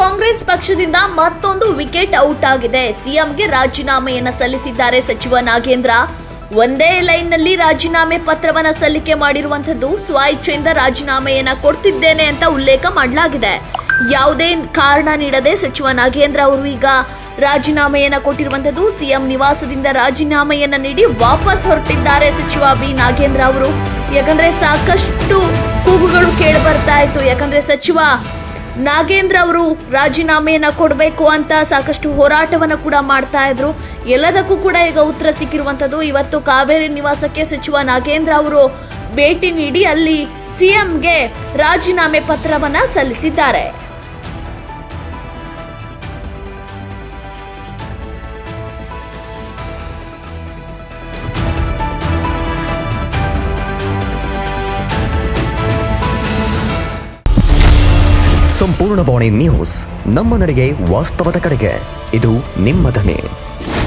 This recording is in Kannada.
ಕಾಂಗ್ರೆಸ್ ಪಕ್ಷದಿಂದ ಮತ್ತೊಂದು ವಿಕೆಟ್ ಔಟ್ ಆಗಿದೆ ಸಿಎಂಗೆ ರಾಜೀನಾಮೆಯನ್ನ ಸಲ್ಲಿಸಿದ್ದಾರೆ ಸಚಿವ ನಾಗೇಂದ್ರ ಒಂದೇ ಲೈನ್ನಲ್ಲಿ ರಾಜೀನಾಮೆ ಪತ್ರವನ್ನ ಸಲ್ಲಿಕೆ ಮಾಡಿರುವಂತದ್ದು ಸ್ವಇಚ್ಛೆಯಿಂದ ರಾಜೀನಾಮೆಯನ್ನ ಕೊಡ್ತಿದ್ದೇನೆ ಅಂತ ಉಲ್ಲೇಖ ಮಾಡಲಾಗಿದೆ ಯಾವುದೇ ಕಾರಣ ನೀಡದೆ ಸಚಿವ ನಾಗೇಂದ್ರ ಅವರು ಈಗ ರಾಜೀನಾಮೆಯನ್ನ ಕೊಟ್ಟಿರುವಂತದ್ದು ಸಿಎಂ ನಿವಾಸದಿಂದ ರಾಜೀನಾಮೆಯನ್ನ ನೀಡಿ ವಾಪಸ್ ಹೊರಟಿದ್ದಾರೆ ಸಚಿವ ಬಿ ನಾಗೇಂದ್ರ ಅವರು ಯಾಕಂದ್ರೆ ಸಾಕಷ್ಟು ಕೂಗುಗಳು ಕೇಳಿ ಬರ್ತಾ ಇತ್ತು ಯಾಕಂದ್ರೆ ಸಚಿವ ನಾಗೇಂದ್ರ ಅವರು ರಾಜೀನಾಮೆಯನ್ನ ಕೊಡಬೇಕು ಅಂತ ಸಾಕಷ್ಟು ಹೋರಾಟವನ್ನ ಕೂಡ ಮಾಡ್ತಾ ಇದ್ರು ಎಲ್ಲದಕ್ಕೂ ಕೂಡ ಈಗ ಉತ್ತರ ಸಿಕ್ಕಿರುವಂತದ್ದು ಇವತ್ತು ಕಾವೇರಿ ನಿವಾಸಕ್ಕೆ ಸಚಿವ ನಾಗೇಂದ್ರ ಅವರು ಭೇಟಿ ನೀಡಿ ಅಲ್ಲಿ ಸಿಎಂಗೆ ರಾಜೀನಾಮೆ ಪತ್ರವನ್ನ ಸಲ್ಲಿಸಿದ್ದಾರೆ ಸಂಪೂರ್ಣ ಬಾಣಿ ನ್ಯೂಸ್ ನಮ್ಮ ನಡೆಗೆ ವಾಸ್ತವದ ಕಡೆಗೆ ಇದು ನಿಮ್ಮ ಧ್ವನಿ